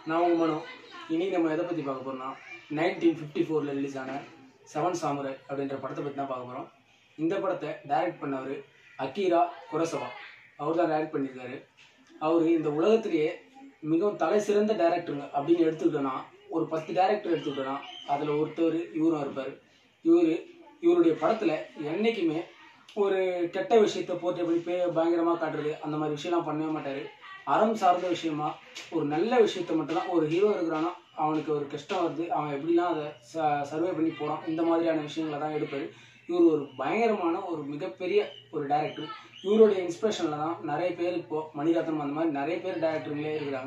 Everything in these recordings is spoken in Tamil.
நான் உங்கள் மனோ இன்னைக்கு நம்ம எதை பற்றி பார்க்க போறோம்னா நைன்டீன் ஃபிஃப்டி ஃபோரில் ரிலீஸ் ஆன செவன் சாமுரை அப்படின்ற படத்தை பற்றி தான் பார்க்க போகிறோம் இந்த படத்தை டைரக்ட் பண்ணவர் அக்கீரா குரசவா அவர் தான் டைரக்ட் பண்ணியிருக்காரு அவர் இந்த உலகத்திலேயே மிகவும் தலை சிறந்த டேரக்டருங்க அப்படின்னு எடுத்துக்கிட்டோன்னா ஒரு பத்து டேரக்டர் எடுத்துக்கிட்டோன்னா அதில் ஒருத்தர் இவரும் இருப்பார் இவர் இவருடைய படத்தில் என்றைக்குமே ஒரு கெட்ட விஷயத்தை போட்டு எப்படி பே பயங்கரமாக காட்டுறது அந்த மாதிரி விஷயம்லாம் பண்ணவே மாட்டார் அறம் சார்ந்த விஷயமா ஒரு நல்ல விஷயத்த மட்டும்தான் ஒரு ஹீரோ இருக்கிறான்னா அவனுக்கு ஒரு கஷ்டம் வருது அவன் எப்படிலாம் அதை ச சர்வே பண்ணி போகிறான் இந்த மாதிரியான விஷயங்களை தான் எடுப்பார் இவர் ஒரு பயங்கரமான ஒரு மிகப்பெரிய ஒரு டேரக்டர் இவருடைய இன்ஸ்பிரேஷனில் தான் நிறைய பேர் இப்போது மணிரத்னம் அந்த மாதிரி நிறைய பேர் டேரக்டருங்களே இருக்கிறாங்க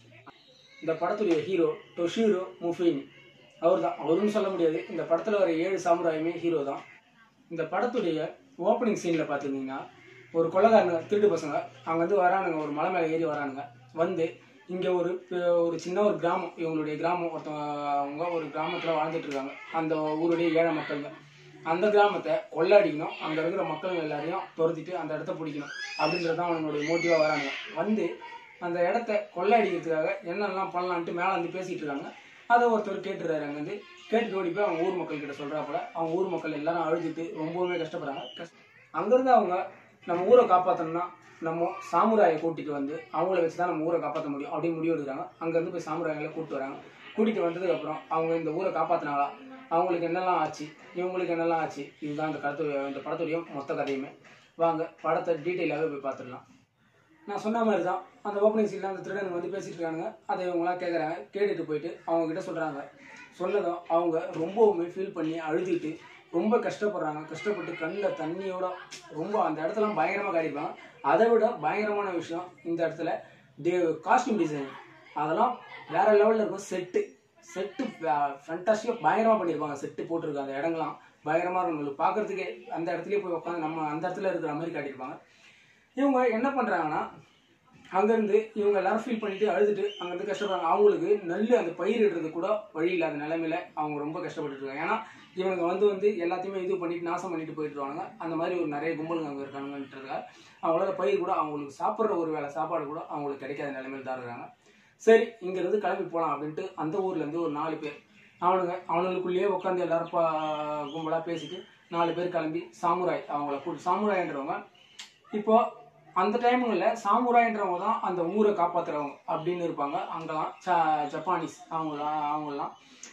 இந்த படத்துடைய ஹீரோ டொஷீரோ முஃபின் அவர் தான் அவருன்னு சொல்ல முடியாது இந்த படத்தில் வர ஏழு சாமுராயுமே ஹீரோ தான் இந்த படத்துடைய ஓப்பனிங் சீனில் பார்த்துருந்தீங்கன்னா ஒரு கொள்ளக்காரங்க திருட்டு பசங்க அங்கே வந்து வரானுங்க ஒரு மலை மேலே ஏறி வரானுங்க வந்து இங்கே ஒரு பெ- ஒரு சின்ன ஒரு கிராமம் இவங்களுடைய கிராமம் ஒருத்தவங்க ஒரு கிராமத்தில் வாழ்ந்துட்டு இருக்காங்க அந்த ஊருடைய ஏழை மக்களுங்க அந்த கிராமத்தை கொள்ளடிக்கணும் அங்கே இருக்கிற மக்கள் எல்லாரையும் துரத்திட்டு அந்த இடத்த பிடிக்கணும் அப்படின்றது தான் அவனுடைய மோட்டிவாக வராங்க வந்து அந்த இடத்த கொள்ளடிக்கிறதுக்காக என்னெல்லாம் பண்ணலான்ட்டு மேலே வந்து பேசிகிட்டு இருக்காங்க அதை ஒருத்தர் கேட்டுறாரு அங்கே வந்து கேட்டுட்டு ஓடி போய் அவங்க ஊர் மக்கள் கிட்ட சொல்கிறாப்புல அவங்க ஊர் மக்கள் எல்லாரும் அழுதுட்டு ரொம்பவுமே கஷ்டப்படுறாங்க கஷ்ட அங்கேருந்து அவங்க நம்ம ஊரை காப்பாற்றணும்னா நம்ம சாமுராயை கூட்டிட்டு வந்து அவங்கள வச்சு தான் நம்ம ஊரை காப்பாற்ற முடியும் அப்படின்னு முடிவு எடுக்கிறாங்க அங்கேருந்து போய் சாமுராயங்களை கூப்பிட்டு வராங்க கூட்டிட்டு வந்ததுக்கப்புறம் அவங்க இந்த ஊரை காப்பாற்றினாங்களா அவங்களுக்கு என்னெல்லாம் ஆச்சு இவங்களுக்கு என்னெல்லாம் ஆச்சு இதுதான் இந்த கருத்து இந்த படத்துடைய மொத்த கதையுமே வாங்க படத்தை டீட்டெயிலாகவே போய் பார்த்துடலாம் நான் சொன்ன மாதிரி தான் அந்த ஓப்பனிங் சீனில் அந்த திருடனுங்க வந்து பேசிட்டு இருக்காங்க அதை இவங்களாம் கேட்குறாங்க கேட்டுட்டு போயிட்டு அவங்க கிட்ட சொல்கிறாங்க சொன்னதும் அவங்க ரொம்பவுமே ஃபீல் பண்ணி அழுதுட்டு ரொம்ப கஷ்டப்படுறாங்க கஷ்டப்பட்டு கண்ணில் தண்ணியோட ரொம்ப அந்த இடத்துலாம் பயங்கரமாக காட்டியிருப்பாங்க அதை விட பயங்கரமான விஷயம் இந்த இடத்துல டே காஸ்டியூம் டிசைன் அதெல்லாம் வேற லெவலில் இருக்கும் செட்டு செட்டு ஃபண்டாஸ்டிக்காக பயங்கரமாக பண்ணியிருப்பாங்க செட்டு போட்டிருக்க அந்த இடங்கள்லாம் பயங்கரமாக இருக்கும் உங்களுக்கு பார்க்கறதுக்கே அந்த இடத்துலயே போய் உட்காந்து நம்ம அந்த இடத்துல இருக்கிற மாதிரி காட்டியிருப்பாங்க இவங்க என்ன பண்ணுறாங்கன்னா அங்கேருந்து இவங்க எல்லாரும் ஃபீல் பண்ணிட்டு அழுதுட்டு அங்கேருந்து கஷ்டப்படுறாங்க அவங்களுக்கு நெல் அந்த பயிரிடுறது கூட வழி இல்லாத நிலைமையில அவங்க ரொம்ப கஷ்டப்பட்டுட்டு இருக்காங்க ஏன்னா இவங்க வந்து வந்து எல்லாத்தையுமே இது பண்ணிட்டு நாசம் பண்ணிட்டு போயிட்டு இருக்காங்க அந்த மாதிரி ஒரு நிறைய கும்பலுங்க அங்கே இருக்காங்கன்றதுக்காக அவங்களால பயிர் கூட அவங்களுக்கு சாப்பிட்ற ஒரு வேளை சாப்பாடு கூட அவங்களுக்கு கிடைக்காத நிலைமையில தான் இருக்காங்க சரி இங்கேருந்து கிளம்பி போகலாம் அப்படின்ட்டு அந்த ஊர்லேருந்து ஒரு நாலு பேர் அவனுங்க அவனுங்களுக்குள்ளேயே உட்காந்து எல்லாரும் பா கும்பலாக பேசிட்டு நாலு பேர் கிளம்பி சாமுராய் அவங்கள கூட்டு சாமுராய்ன்றவங்க இப்போ அந்த டைமுங்களில் சாமுராய்ன்றவங்க தான் அந்த ஊரை காப்பாத்துறவங்க அப்படின்னு இருப்பாங்க அங்கெல்லாம் ஜ- ஜப்பானீஸ் அவங்களாம் அவங்களாம்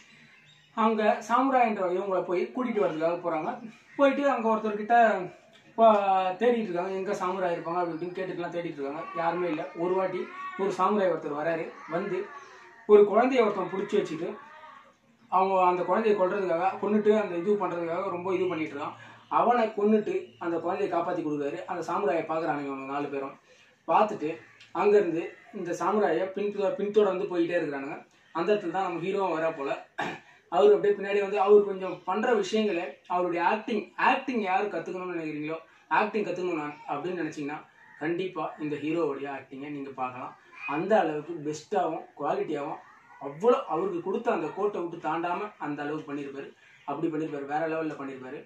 அங்கே சாமுராய்ன்ற இவங்கள போய் கூட்டிகிட்டு வர்றதுக்காக போகிறாங்க போயிட்டு அங்கே ஒருத்தர்கிட்ட இப்போ தேடிட்டு இருக்காங்க எங்கே சாமுராய் இருப்பாங்க அப்படி இப்படின்னு கேட்டுட்டுலாம் தேடிட்டு இருக்காங்க யாருமே இல்லை ஒரு வாட்டி ஒரு சாமுராய் ஒருத்தர் வராரு வந்து ஒரு குழந்தைய ஒருத்தன் பிடிச்சி வச்சுட்டு அவங்க அந்த குழந்தைய கொல்றதுக்காக கொன்னுட்டு அந்த இது பண்ணுறதுக்காக ரொம்ப இது பண்ணிட்டு இருக்கான் அவனை கொன்னுட்டு அந்த குழந்தைய காப்பாற்றி கொடுக்குறாரு அந்த சாமுராயை பார்க்குறானுங்க அவங்க நாலு பேரும் பார்த்துட்டு அங்கேருந்து இந்த சாமுராயை பின் பின்தொடர்ந்து போயிட்டே இருக்கிறானுங்க அந்த இடத்துல தான் நம்ம ஹீரோவும் வரா போல அவர் அப்படியே பின்னாடி வந்து அவர் கொஞ்சம் பண்ணுற விஷயங்களை அவருடைய ஆக்டிங் ஆக்டிங் யார் கற்றுக்கணும்னு நினைக்கிறீங்களோ ஆக்டிங் கற்றுக்கணும் நான் அப்படின்னு நினச்சிங்கன்னா கண்டிப்பாக இந்த ஹீரோவுடைய ஆக்டிங்கை நீங்கள் பார்க்கலாம் அந்த அளவுக்கு பெஸ்ட்டாகவும் குவாலிட்டியாகவும் அவ்வளோ அவருக்கு கொடுத்த அந்த கோட்டை விட்டு தாண்டாமல் அந்த அளவுக்கு பண்ணியிருப்பாரு அப்படி பண்ணியிருப்பாரு வேற லெவலில் பண்ணியிருப்பாரு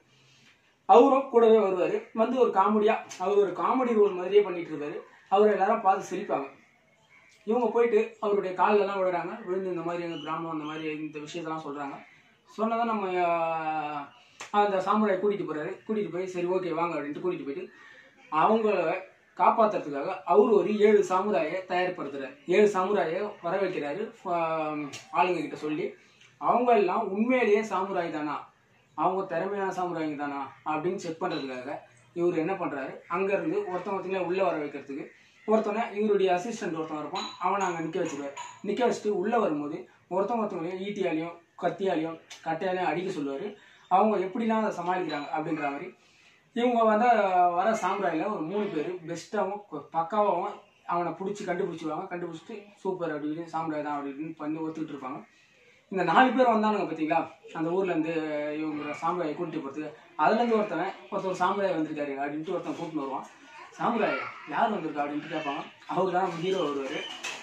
அவரும் கூடவே வருவார் வந்து ஒரு காமெடியாக அவர் ஒரு காமெடி ரோல் மாதிரியே பண்ணிட்டு இருப்பாரு அவர் எல்லாரும் பார்த்து சிரிப்பாங்க இவங்க போயிட்டு அவருடைய கால்லலாம் விழுறாங்க விழுந்து இந்த மாதிரி எங்கள் கிராமம் அந்த மாதிரி இந்த விஷயத்தெல்லாம் சொல்கிறாங்க சொன்னதான் நம்ம ஆஹ், அந்த சாமுராய் கூட்டிகிட்டு போகிறாரு கூட்டிகிட்டு போய் சரி ஓகே வாங்க அப்படின்ட்டு கூட்டிகிட்டு போயிட்டு அவங்கள காப்பாத்துறதுக்காக அவர் ஒரு ஏழு சாமுராயை தயார்படுத்துறாரு ஏழு சாமுராயை வர வைக்கிறாரு ஆஹ், ஆளுங்க கிட்ட சொல்லி அவங்க எல்லாம் உண்மையிலேயே சாமுராய் தானா அவங்க திறமையான சாமுராய்ங்க தானா அப்படின்னு செக் பண்ணுறதுக்காக இவர் என்ன பண்ணுறாரு அங்கேருந்து ஒருத்தன் ஒருத்தங்கள உள்ளே வர வைக்கிறதுக்கு ஒருத்தனை இவருடைய அசிஸ்டன்ட் ஒருத்தன் இருப்பான் அவனை அங்கே நிற்க வச்சுருவார் நிற்க வச்சுட்டு உள்ளே வரும்போது ஒருத்தன் ஒருத்தவங்களையும் ஈட்டியாலையும் கத்தியாலையும் கட்டையாலையும் அடிக்க சொல்லுவார் அவங்க எப்படிலாம் அதை சமாளிக்கிறாங்க அப்படின்ற மாதிரி இவங்க வந்து வர சாம்ராயில் ஒரு மூணு பேர் பெஸ்ட்டாகவும் பக்காவாகவும் அவனை பிடிச்சி கண்டுபிடிச்சிருவாங்க கண்டுபிடிச்சிட்டு சூப்பர் அப்படின்னு சாம்ராய் தான் அப்படின்னு பண்ணி ஒத்துக்கிட்டு இருப்பாங்க இந்த நாலு பேர் வந்தானுங்க பார்த்தீங்களா அந்த ஊர்லேருந்து இவங்க சாம்ராயை கூட்டிட்டு போகிறதுக்கு அதுலேருந்து ஒருத்தவன் ஒருத்தர் சாம்ராய் வந்திருக்காரு அப்படின்ட்டு ஒருத்தன் கூட்டிட்டு வருவான் சாம்ராய் யார் வந்திருக்கா அப்படின்ட்டு கேட்பாங்க அவர் தான் ஹீரோ வருவார்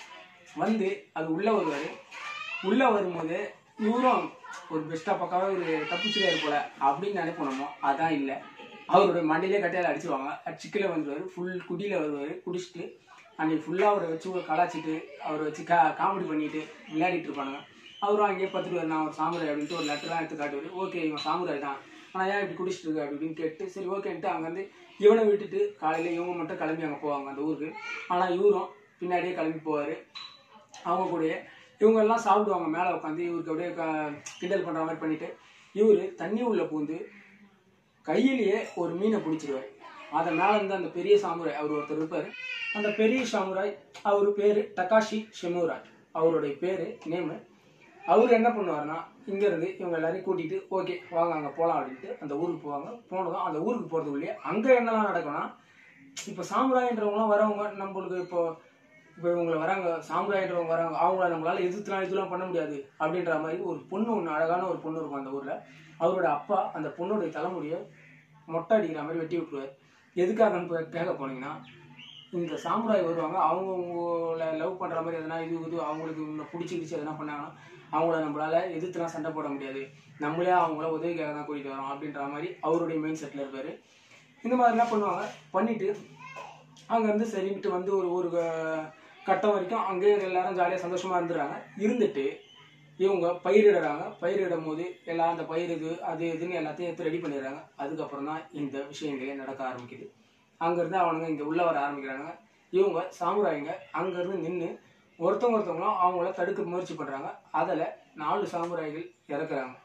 வந்து அது உள்ளே வருவார் உள்ளே வரும்போது இவரும் ஒரு பெஸ்ட்டாக பக்காவே ஒரு தப்பிச்சுக்காரு போல அப்படின்னு நினைப்போனோமோ அதான் இல்லை அவருடைய மண்டியிலே கட்டையால் அடிச்சிருவாங்க சிக்கில் வந்துருவார் ஃபுல் குடியில் வருவார் குடிச்சிட்டு அன்னைக்கு ஃபுல்லாக அவரை வச்சு கலாச்சிட்டு அவரை வச்சு கா காமெடி பண்ணிட்டு விளையாடிட்டு இருப்பானுங்க அவரும் அங்கேயே பார்த்துட்டு நான் ஒரு சாமுராய் அப்படின்ட்டு ஒரு லெட்டர்லாம் எடுத்து காட்டுவார் ஓகே இவன் சாமுராய் தான் ஆனால் ஏன் இப்படி குடிச்சிட்டு இருக்கு அப்படி இப்படின்னு கேட்டு சரி ஓகேன்ட்டு அங்கேருந்து இவனை விட்டுட்டு காலையில் இவங்க மட்டும் கிளம்பி அங்கே போவாங்க அந்த ஊருக்கு ஆனால் இவரும் பின்னாடியே கிளம்பி போவார் அவங்க கூடயே இவங்க எல்லாம் சாப்பிடுவாங்க மேலே உட்காந்து இவருக்கு அப்படியே க- கிண்டல் பண்ணுற மாதிரி பண்ணிட்டு இவர் தண்ணி உள்ள பூந்து கையிலேயே ஒரு மீனை பிடிச்சிருவார் அதை மேலே இருந்து அந்த பெரிய சாமுராய் அவர் ஒருத்தர் இருப்பார் அந்த பெரிய சாமுராய் அவர் பேர் டகாஷி ஷெமுராய் அவருடைய பேர் நேமு அவர் என்ன பண்ணுவாருன்னா இங்கேருந்து இவங்க எல்லாரையும் கூட்டிகிட்டு ஓகே வாங்க அங்கே போகலாம் அப்படின்ட்டு அந்த ஊருக்கு போவாங்க போனதும் அந்த ஊருக்கு போகிறதுக்குள்ளேயே அங்கே என்னெல்லாம் நடக்கும்னா இப்போ சாமுராயின்றவங்களாம் வரவங்க நம்மளுக்கு இப்போ இப்போ இவங்களை வராங்க சாமுராயின்றவங்க வராங்க அவங்கள நம்மளால எதிர்த்துலாம் இதெல்லாம் பண்ண முடியாது அப்படின்ற மாதிரி ஒரு பொண்ணு ஒன்று அழகான ஒரு பொண்ணு இருக்கும் அந்த ஊரில் அவரோட அப்பா அந்த பொண்ணுடைய தலைமுடியை மொட்டை அடிக்கிற மாதிரி வெட்டி விட்டுருவார் எதுக்காகன்னு போய் கேட்க போனீங்கன்னா இந்த சாமுராய் வருவாங்க அவங்க உங்களை லவ் பண்ணுற மாதிரி எதனா இது இது அவங்களுக்கு உங்களை பிடிச்சிக்கிச்சு எதனா பண்ணாங்கன்னா அவங்கள நம்மளால எதிர்த்துலாம் சண்டை போட முடியாது நம்மளே அவங்கள உதவிக்காக தான் கூட்டிகிட்டு வரோம் அப்படின்ற மாதிரி அவருடைய மைண்ட் செட்டில் இருப்பார் இந்த மாதிரி என்ன பண்ணுவாங்க பண்ணிட்டு அங்கேருந்து சரின்ட்டு வந்து ஒரு ஒரு க- கட்டம் வரைக்கும் அங்கேயே எல்லாரும் ஜாலியாக சந்தோஷமாக இருந்துடுறாங்க இருந்துட்டு இவங்க பயிரிடுறாங்க பயிரிடும் போது எல்லாம் அந்த பயிர் இது அது இதுன்னு எல்லாத்தையும் எடுத்து ரெடி பண்ணிடுறாங்க அதுக்கப்புறம் தான் இந்த விஷயங்களே நடக்க ஆரம்பிக்குது அங்கேருந்து அவனுங்க இங்கே உள்ளே வர ஆரம்பிக்கிறாங்க இவங்க சாமுராயிங்க அங்கேருந்து நின்று ஒருத்தவங்க ஒருத்தவங்களும் அவங்கள தடுக்க முயற்சி பண்ணுறாங்க அதில் நாலு சாமுராய்கள் இறக்குறாங்க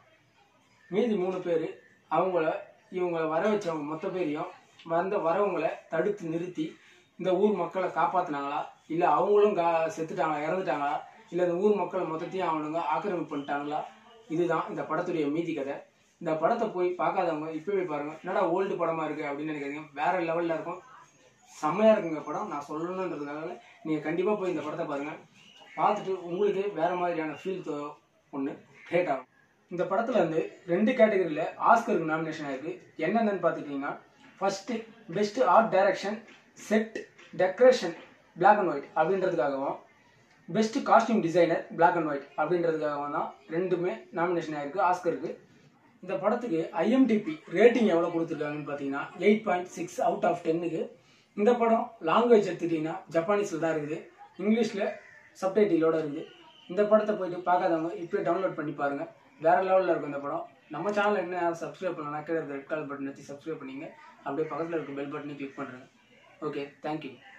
மீதி மூணு பேர் அவங்கள இவங்கள வர வச்சவங்க மொத்த பேரையும் வந்த வரவங்களை தடுத்து நிறுத்தி இந்த ஊர் மக்களை காப்பாத்துனாங்களா இல்லை அவங்களும் கா செத்துட்டாங்களா இறந்துட்டாங்களா இல்லை இந்த ஊர் மக்களை மொத்தத்தையும் அவனுங்க ஆக்கிரமிப்பு பண்ணிட்டாங்களா இதுதான் இந்த படத்துடைய மீதி கதை இந்த படத்தை போய் பார்க்காதவங்க இப்போவே பாருங்க என்னடா ஓல்டு படமா இருக்கு அப்படின்னு நினைக்காதீங்க வேற லெவல்ல இருக்கும் செம்மையா இருக்குங்க படம் நான் சொல்லணுன்றதுனால நீங்க கண்டிப்பா போய் இந்த படத்தை பாருங்க பார்த்துட்டு உங்களுக்கு வேற மாதிரியான ஃபீல் ஒன்று கிரியேட் ஆகும் இந்த படத்துல இருந்து ரெண்டு கேட்டகரியில ஆஸ்கருக்கு நாமினேஷன் ஆயிருக்கு என்னென்னு பார்த்துக்கிட்டிங்கன்னா first best art direction set decoration Black and white அப்படின்றதுக்காகவும் best costume designer Black and white அப்படின்றதுக்காகவும் தான் ரெண்டுமே நாமினேஷன் ஆயிருக்கு ஆஸ்கருக்கு இந்த படத்துக்கு ஐஎம்டிபி ரேட்டிங் எவ்வளோ கொடுத்துருக்காங்கன்னு பார்த்தீங்கன்னா eight point six out of டென்னுக்கு இந்த படம் லாங்குவேஜ் எடுத்துக்கிட்டிங்கன்னா ஜப்பானீஸில் தான் இருக்குது இங்கிலீஷில் சப்டைட்டிலோட இருக்குது இந்த படத்தை போயிட்டு பார்க்காதவங்க இப்போயே டவுன்லோட் பண்ணி பாருங்க வேற லெவலில் இருக்கும் இந்த படம் நம்ம சேனல் என்ன சப்ஸ்கிரைப் பண்ணலாம் கீழே இருக்க ரெட் கலர் பட்டன் வச்சு சப்ஸ்கிரைப் பண்ணிங்க அப்படியே பக்கத்தில் இருக்க பெல் பட்டனையும் கிளிக் பண்ணுறேங்க ஓகே தேங்க்யூ